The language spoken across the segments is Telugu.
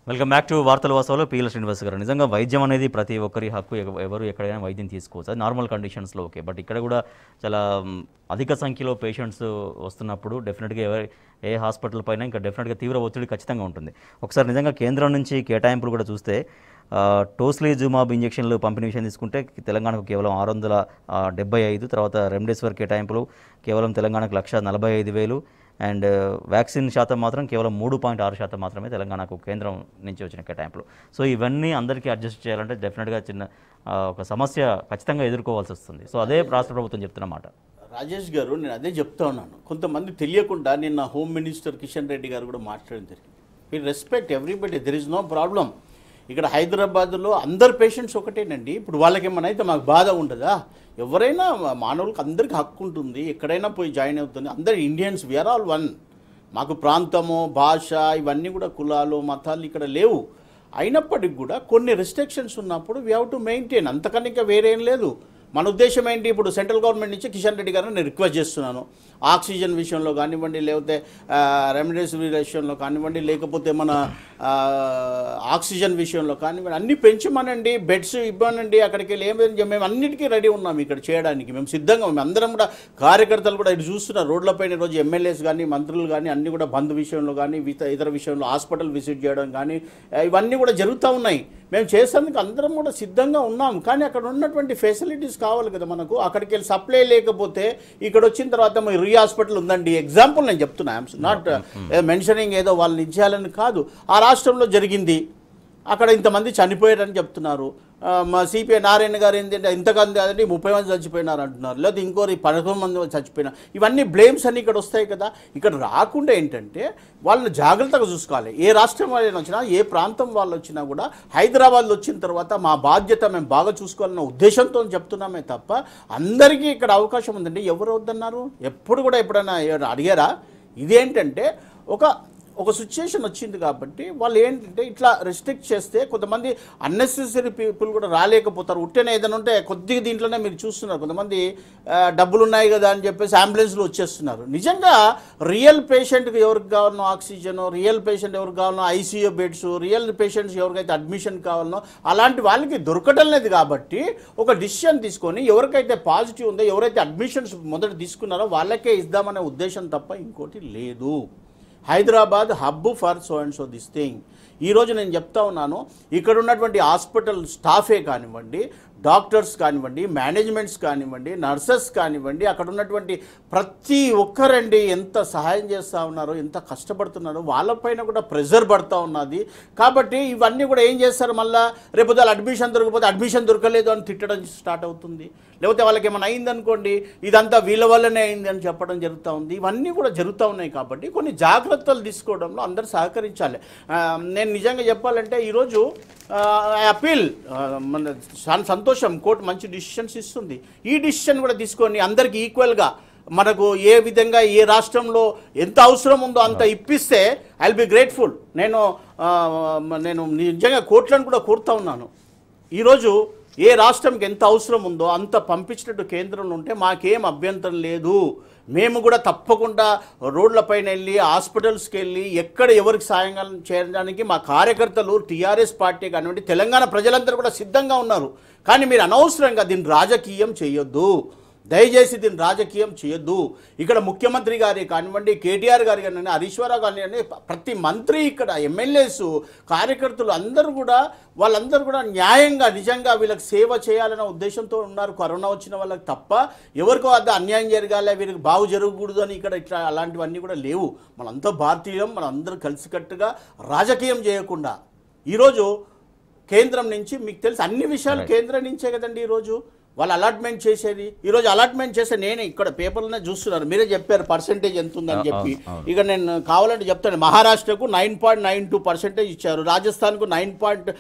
వెల్కమ్ బ్యాక్ టు వార్తల వాస్తవాలు పీఎల్ శ్రీనివాస్ గారు నిజంగా వైద్యం అనేది ప్రతి ఒక్కరి హక్కు ఎవ- ఎవరు ఎక్కడైనా వైద్యం తీసుకోవచ్చు అది నార్మల్ కండిషన్స్లో ఓకే బట్ ఇక్కడ కూడా చాలా మ్, అధిక సంఖ్యలో పేషెంట్స్ వస్తున్నప్పుడు డెఫినెట్గా ఎవరి ఏ హాస్పిటల్ పైన ఇంకా డెఫినెట్గా తీవ్ర ఒత్తిడి ఖచ్చితంగా ఉంటుంది ఒకసారి నిజంగా కేంద్రం నుంచి కేటాయింపులు కూడా చూస్తే ఆ, టోస్లీజుమాబ్ ఇంజెక్షన్లు పంపిణీ విషయం తీసుకుంటే తెలంగాణకు కేవలం ఆరు వందల డెబ్బై ఐదు తర్వాత రెమ్డెసివిర్ కేటాయింపులు కేవలం తెలంగాణకు లక్ష నలభై ఐదు వేలు అండ్ వ్యాక్సిన్ శాతం మాత్రం కేవలం మూడు పాయింట్ ఆరు శాతం మాత్రమే తెలంగాణకు కేంద్రం నుంచి వచ్చిన కేటాయింపులు సో ఇవన్నీ అందరికీ అడ్జస్ట్ చేయాలంటే డెఫినెట్గా చిన్న ఆ, ఒక సమస్య ఖచ్చితంగా ఎదుర్కోవాల్సి వస్తుంది సో అదే రాష్ట్ర ప్రభుత్వం చెప్తున్నమాట రాజేష్ గారు నేను అదే చెప్తా ఉన్నాను కొంతమంది తెలియకుండా నిన్న హోమ్ మినిస్టర్ కిషన్ రెడ్డి గారు కూడా మాట్లాడడం జరిగింది we respect everybody there is no problem ఇక్కడ హైదరాబాద్లో అందరు పేషెంట్స్ ఒకటేనండి ఇప్పుడు వాళ్ళకి ఏమైనా అయితే మాకు బాధ ఉండదా ఎవరైనా మానవులకు అందరికీ హక్కు ఉంటుంది ఎక్కడైనా పోయి జాయిన్ అవుతుంది అందరు ఇండియన్స్ వీఆర్ ఆల్ వన్ మాకు ప్రాంతము భాష ఇవన్నీ కూడా కులాలు మతాలు ఇక్కడ లేవు అయినప్పటికి కూడా కొన్ని రెస్ట్రిక్షన్స్ ఉన్నప్పుడు వీ హ్యావ్ టు మెయింటైన్ అంతకన్నా ఇంకా వేరే ఏం లేదు మన ఉద్దేశం ఏంటి ఇప్పుడు సెంట్రల్ గవర్నమెంట్ నుంచి కిషన్ రెడ్డి గారిని నేను రిక్వెస్ట్ చేస్తున్నాను ఆక్సిజన్ విషయంలో కానివ్వండి లేకపోతే రెమిడెసివిర్ విషయంలో కానివ్వండి లేకపోతే మన ఆ, ఆక్సిజన్ విషయంలో కానివ్వండి అన్ని పెంచమనండి బెడ్స్ ఇవ్వనండి అక్కడికి వెళ్ళి ఏమైంది మేము అన్నిటికీ రెడీ ఉన్నాం ఇక్కడ చేయడానికి మేము సిద్ధంగా మేము అందరం కూడా కార్యకర్తలు కూడా ఇది చూస్తున్నారు రోడ్లపైన ఈరోజు ఎమ్మెల్యేస్ కానీ మంత్రులు కానీ అన్ని కూడా బంద్ విషయంలో కానీ ఇత- ఇతర విషయంలో హాస్పిటల్ విజిట్ చేయడం కానీ ఆ, ఇవన్నీ కూడా జరుగుతూ ఉన్నాయి మేము చేసేందుకు అందరం కూడా సిద్ధంగా ఉన్నాం కానీ అక్కడ ఉన్నటువంటి ఫెసిలిటీస్ కావాలి కదా మనకు అక్కడికి వెళ్ళి సప్లై లేకపోతే ఇక్కడ వచ్చిన తర్వాత మరి రీ హాస్పిటల్ ఉందండి ఎగ్జాంపుల్ నేను చెప్తున్నా ఐఎమ్ నాట్ మెన్షనింగ్ ఏదో వాళ్ళని ఇచ్చేయాలని కాదు ఆ రాష్ట్రంలో జరిగింది అక్కడ ఇంతమంది చనిపోయారని చెప్తున్నారు ఆ, మా సిపిఐ నారాయణ గారు ఏంటంటే ఇంతకంది కాదండి ముప్పై మంది చచ్చిపోయినారు అంటున్నారు లేదా ఇంకోరి పదకొండు మంది చచ్చిపోయినారు ఇవన్నీ బ్లేమ్స్ అన్ని ఇక్కడ వస్తాయి కదా ఇక్కడ రాకుండా ఏంటంటే వాళ్ళని జాగ్రత్తగా చూసుకోవాలి ఏ రాష్ట్రం వాళ్ళైనా వచ్చినా ఏ ప్రాంతం వాళ్ళు వచ్చినా కూడా హైదరాబాద్లో వచ్చిన తర్వాత మా బాధ్యత మేము బాగా చూసుకోవాలన్న ఉద్దేశంతో చెప్తున్నామే తప్ప అందరికీ ఇక్కడ అవకాశం ఉందండి ఎవరు వద్దన్నారు ఎప్పుడు కూడా ఎప్పుడైనా ఎవరైనా అడిగారా ఇదేంటంటే ఒక ఒక సిచ్యుయేషన్ వచ్చింది కాబట్టి వాళ్ళు ఏంటంటే ఇట్లా రెస్ట్రిక్ట్ చేస్తే కొంతమంది అన్నెసెసరీ పీపుల్ కూడా రాలేకపోతారు ఉట్టేనే ఏదైనా ఉంటే కొద్దిగా దీంట్లోనే మీరు చూస్తున్నారు కొంతమంది ఆ, డబ్బులు ఉన్నాయి కదా అని చెప్పేసి అంబులెన్స్లో వచ్చేస్తున్నారు నిజంగా రియల్ పేషెంట్కి ఎవరికి కావాలనో ఆక్సిజన్ రియల్ పేషెంట్ ఎవరికి కావాలనో ఐసీయూ బెడ్స్ రియల్ పేషెంట్స్ ఎవరికైతే అడ్మిషన్ కావాలనో అలాంటి వాళ్ళకి దొరకటం లేదు కాబట్టి ఒక డిసిషన్ తీసుకొని ఎవరికైతే పాజిటివ్ ఉందో ఎవరైతే అడ్మిషన్స్ మొదట తీసుకున్నారో వాళ్ళకే ఇద్దామనే ఉద్దేశం తప్ప ఇంకోటి లేదు Hyderabad hub for so and so this thing ఈరోజు నేను చెప్తా ఉన్నాను ఇక్కడ ఉన్నటువంటి హాస్పిటల్ స్టాఫే కానివ్వండి డాక్టర్స్ కానివ్వండి మేనేజ్మెంట్స్ కానివ్వండి నర్సెస్ కానివ్వండి అక్కడ ఉన్నటువంటి ప్రతి ఒక్కరండి ఎంత సహాయం చేస్తూ ఉన్నారో ఎంత కష్టపడుతున్నారో వాళ్ళపైన కూడా ప్రెజర్ పడుతూ ఉన్నది కాబట్టి ఇవన్నీ కూడా ఏం చేస్తారు మళ్ళా రేపు వాళ్ళ అడ్మిషన్ దొరకకపోతే అడ్మిషన్ దొరకలేదు అని తిట్టడం స్టార్ట్ అవుతుంది లేకపోతే వాళ్ళకి ఏమైనా అయిందనుకోండి ఇదంతా వీళ్ళ వల్లనే అయింది అని చెప్పడం జరుగుతూ ఉంది ఇవన్నీ కూడా జరుగుతూ ఉన్నాయి కాబట్టి కొన్ని జాగ్రత్తలు తీసుకోవడంలో అందరూ సహకరించాలి ఆ, నేను నిజంగా చెప్పాలంటే ఈరోజు అపీల్ మన చాలా సంతోషం కోర్టు మంచి డిసిషన్స్ ఇస్తుంది ఈ డిసిషన్ కూడా తీసుకొని అందరికీ ఈక్వల్గా మనకు ఏ విధంగా ఏ రాష్ట్రంలో ఎంత అవసరం ఉందో అంత ఇప్పిస్తే ఐ బి గ్రేట్ఫుల్ నేను ఆ, నేను నిజంగా కోర్టులను కూడా కోరుతా ఉన్నాను ఈరోజు ఏ రాష్ట్రంకి ఎంత అవసరం ఉందో అంత పంపించినట్టు కేంద్రంలో ఉంటే మాకేం అభ్యంతరం లేదు మేము కూడా తప్పకుండా రోడ్లపైన వెళ్ళి హాస్పిటల్స్కి వెళ్ళి ఎక్కడ ఎవరికి సాయంగా చేయడానికి మా కార్యకర్తలు టీఆర్ఎస్ పార్టీ కానివ్వండి తెలంగాణ ప్రజలందరూ కూడా సిద్ధంగా ఉన్నారు కానీ మీరు అనవసరంగా దీన్ని రాజకీయం చేయొద్దు దయచేసి దీన్ని రాజకీయం చేయొద్దు ఇక్కడ ముఖ్యమంత్రి గారి కానివ్వండి కేటీఆర్ గారి కానివ్వండి హరీశ్వరరావు కానివ్వండి ప్రతి మంత్రి ఇక్కడ ఎమ్మెల్యేస్ కార్యకర్తలు అందరూ కూడా వాళ్ళందరూ కూడా న్యాయంగా నిజంగా వీళ్ళకి సేవ చేయాలనే ఉద్దేశంతో ఉన్నారు కరోనా వచ్చిన వాళ్ళకి తప్ప ఎవరికో అద్ద అన్యాయం జరగాలి వీరికి బాగు జరగకూడదు అని ఇక్కడ ఇట్లా అలాంటివన్నీ కూడా లేవు మనంతా భారతీయం మనందరూ కలిసికట్టుగా రాజకీయం చేయకుండా ఈరోజు కేంద్రం నుంచి మీకు తెలుసు అన్ని విషయాలు కేంద్రం నుంచే కదండి ఈరోజు వాళ్ళు అలాట్మెంట్ చేసేది ఈరోజు అలాట్మెంట్ చేస్తే నేనే ఇక్కడ పేపర్లోనే చూస్తున్నాను మీరే చెప్పారు పర్సెంటేజ్ ఎంత ఉందని చెప్పి ఇక నేను కావాలంటే చెప్తాను మహారాష్ట్రకు nine point nine two percentage ఇచ్చారు రాజస్థాన్కు నైన్ పాయింట్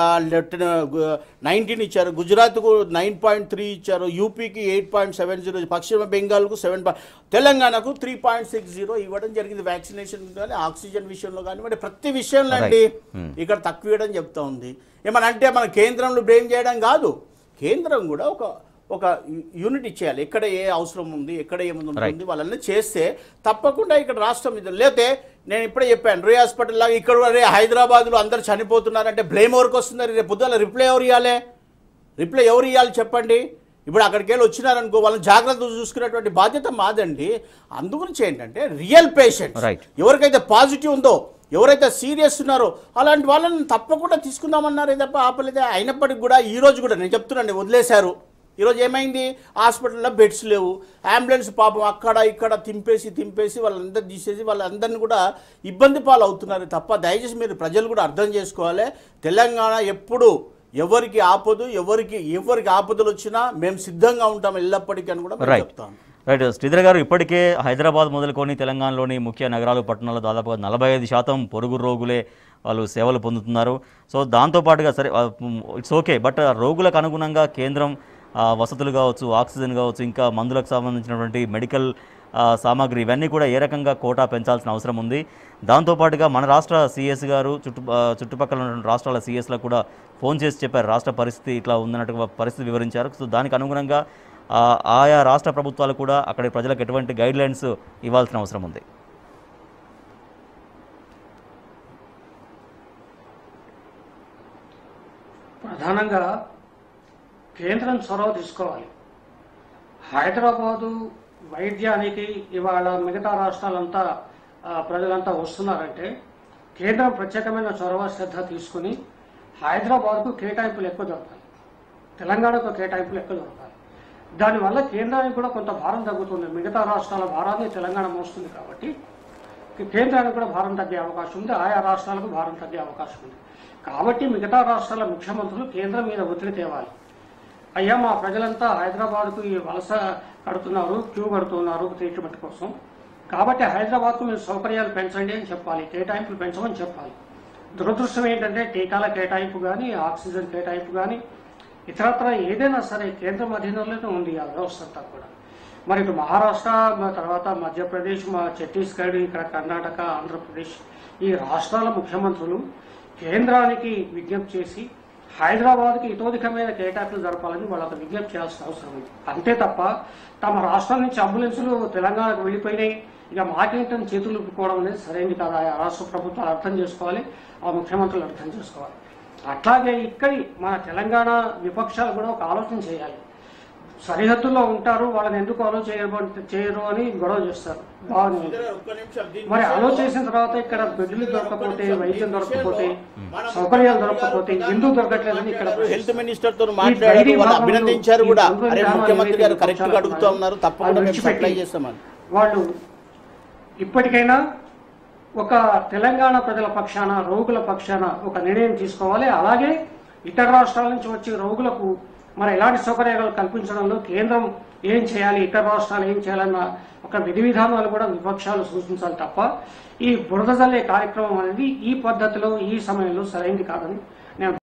నైన్టీన్ ఇచ్చారు గుజరాత్కు నైన్ పాయింట్ త్రీ ఇచ్చారు యూపీకి ఎయిట్ పాయింట్ సెవెన్ జీరో పశ్చిమ బెంగాల్కు సెవెన్ తెలంగాణకు త్రీ పాయింట్ సిక్స్ జీరో ఇవ్వడం జరిగింది వ్యాక్సినేషన్ కానీ ఆక్సిజన్ విషయంలో కానివ్వండి ప్రతి విషయంలో అండి ఇక్కడ తక్కువ ఇవ్వడం చెప్తా ఉంది ఏమని అంటే మన కేంద్రంలో బ్లేమ్ చేయడం కాదు కేంద్రం కూడా ఒక ఒక యూనిట్ ఇచ్చేయాలి ఎక్కడ ఏ అవసరం ఉంది ఎక్కడ ఏముంది ఉంటుంది వాళ్ళని చేస్తే తప్పకుండా ఇక్కడ రాష్ట్రం ఇది లేకపోతే నేను ఇప్పుడే చెప్పాను రే హాస్పిటల్ లాగా ఇక్కడ కూడా రే హైదరాబాద్లో అందరు చనిపోతున్నారంటే బ్లేమ్ ఎవరికి వస్తుంది రేపు పొద్దున రిప్లై ఎవరు ఇవ్వాలి రిప్లై ఎవరు ఇవ్వాలి చెప్పండి ఇప్పుడు అక్కడికి వెళ్ళి వచ్చినారనుకో వాళ్ళని జాగ్రత్తగా చూసుకునేటువంటి బాధ్యత మాదండి అందుగురించి ఏంటంటే రియల్ పేషెంట్ Right. ఎవరికైతే పాజిటివ్ ఉందో ఎవరైతే సీరియస్ ఉన్నారో అలాంటి వాళ్ళని తప్పకుండా తీసుకుందామన్నారే తప్ప ఆపలేదే అయినప్పటికీ కూడా ఈ రోజు కూడా నేను చెప్తున్నాను వదిలేశారు ఈరోజు ఏమైంది హాస్పిటల్లో బెడ్స్ లేవు అంబులెన్స్ పాపం అక్కడ ఇక్కడ తింపేసి తింపేసి వాళ్ళందరూ తీసేసి వాళ్ళందరినీ కూడా ఇబ్బంది పాలు అవుతున్నారు తప్ప దయచేసి మీరు ప్రజలు కూడా అర్థం చేసుకోవాలి తెలంగాణ ఎప్పుడు ఎవరికి ఆపదు ఎవరికి ఎవరికి ఆపదలు వచ్చినా మేము సిద్ధంగా ఉంటాం ఎల్లప్పటికీ అని కూడా మేము రైట్ చెప్తాను రైట్ శ్రీధర్ గారు ఇప్పటికే హైదరాబాద్ మొదలుకొని తెలంగాణలోని ముఖ్య నగరాలు పట్టణాల్లో దాదాపుగా నలభై ఐదు శాతం పొరుగు రోగులే వాళ్ళు సేవలు పొందుతున్నారు సో దాంతోపాటుగా సరే ఇట్స్ ఓకే బట్ రోగులకు అనుగుణంగా కేంద్రం ఆ, వసతులు కావచ్చు ఆక్సిజన్ కావచ్చు ఇంకా మందులకు సంబంధించినటువంటి మెడికల్ ఆ, సామాగ్రి ఇవన్నీ కూడా ఏ రకంగా కోటా పెంచాల్సిన అవసరం ఉంది దాంతోపాటుగా మన రాష్ట్ర సిఎస్ గారు చుట్టు ఆ, చుట్టుపక్కల ఉన్నటువంటి రాష్ట్రాల సిఎస్లకు కూడా ఫోన్ చేసి చెప్పారు రాష్ట్ర పరిస్థితి ఇట్లా ఉందన్నట్టుగా పరిస్థితి వివరించారు సో దానికి అనుగుణంగా ఆ, ఆయా రాష్ట్ర ప్రభుత్వాలు కూడా అక్కడి ప్రజలకు ఎటువంటి గైడ్ లైన్స్ ఇవ్వాల్సిన అవసరం ఉంది ప్రధానంగా కేంద్రం చొరవ తీసుకోవాలి హైదరాబాదు వైద్యానికి ఇవాళ మిగతా రాష్ట్రాలంతా ఆ, ప్రజలంతా వస్తున్నారంటే కేంద్రం ప్రత్యేకమైన చొరవ శ్రద్ధ తీసుకుని హైదరాబాద్కు కేటాయింపులు ఎక్కువ దొరకాలి తెలంగాణకు కేటాయింపులు ఎక్కువ దొరకాలి దానివల్ల కేంద్రానికి కూడా కొంత భారం తగ్గుతుంది మిగతా రాష్ట్రాల భారాన్ని తెలంగాణ మోస్తుంది కాబట్టి కేంద్రానికి కూడా భారం తగ్గే అవకాశం ఉంది ఆయా రాష్ట్రాలకు భారం తగ్గే అవకాశం ఉంది కాబట్టి మిగతా రాష్ట్రాల ముఖ్యమంత్రులు కేంద్రం మీద ఒత్తిడి తేవాలి అయ్యా మా ప్రజలంతా హైదరాబాద్కు ఈ వలస కడుతున్నారు క్యూ కడుతున్నారు ట్రీట్మెంట్ కోసం కాబట్టి హైదరాబాద్కు మీరు సౌకర్యాలు పెంచండి అని చెప్పాలి కేటాయింపులు పెంచమని చెప్పాలి దురదృష్టం ఏంటంటే టీకాల కేటాయింపు కానీ ఆక్సిజన్ కేటాయింపు కానీ ఇతరత్ర ఏదైనా సరే కేంద్రం అధీనంలోనే ఉంది ఆ వ్యవస్థ అంతా కూడా మరి ఇటు మహారాష్ట్ర మా తర్వాత మధ్యప్రదేశ్ మా ఛత్తీస్గఢ్ ఇక్కడ కర్ణాటక ఆంధ్రప్రదేశ్ ఈ రాష్ట్రాల ముఖ్యమంత్రులు కేంద్రానికి విజ్ఞప్తి చేసి హైదరాబాద్కి ఇతోధికమైన కేటాయింపులు జరపాలని వాళ్ళకు విజ్ఞప్తి చేయాల్సిన అవసరం ఉంది అంతే తప్ప తమ రాష్ట్రం నుంచి అంబులెన్సులు తెలంగాణకు వెళ్ళిపోయినాయి ఇక మాకేంటని చేతులు ఊపుకోవడం అనేది సరైనది కాదు ఆ రాష్ట్ర ప్రభుత్వాలు అర్థం చేసుకోవాలి ఆ ముఖ్యమంత్రులు అర్థం చేసుకోవాలి అట్లాగే ఇక్కడి మన తెలంగాణ విపక్షాలు కూడా ఒక ఆలోచన చేయాలి సరిహద్దుల్లో ఉంటారు వాళ్ళని ఎందుకు అలో చేయబడి చేయరు అని గొడవ చేస్తారు బాగుంది ఒక్క నిమిషం దీని మరి అలో విషయంలో- చేసిన తర్వాత ఇక్కడ బెడ్లు దొరకకపోతే వైద్యం దొరకకపోతే సౌకర్యాలు దొరకకపోతే ఎందుకు దొరకట్లేదని ఇక్కడ హెల్త్ మినిస్టర్ తో ఈ మాట్లాడారు డైరీ వాళ్ళు విభాగంలో అభినందించారు ఈ కూడా రెండు అరే విధానాలు ముఖ్యమంత్రి గారు ఏవైతే కరెక్ట్ గా పక్షాలు అడుగుతా ఉన్నారు ఉన్నాయో, తప్పకుండా అవి మేము విడిచిపెట్టి సప్లై చేస్తామని వాళ్ళు ఇప్పటికైనా ఒక తెలంగాణ ప్రజల పక్షాన రోగుల పక్షాన ఒక నిర్ణయం తీసుకోవాలి అలాగే ఇతర రాష్ట్రాల నుంచి వచ్చే రోగులకు మరి ఎలాంటి సౌకర్యాలు కల్పించడంలో కేంద్రం ఏం చేయాలి ఇతర రాష్ట్రాలు ఏం చేయాలన్న ఒక విధి విధానాలు కూడా విపక్షాలు సూచించాలి తప్ప ఈ బురద జల్లే కార్యక్రమం అనేది ఈ పద్ధతిలో ఈ సమయంలో సరైనది కాదని నేను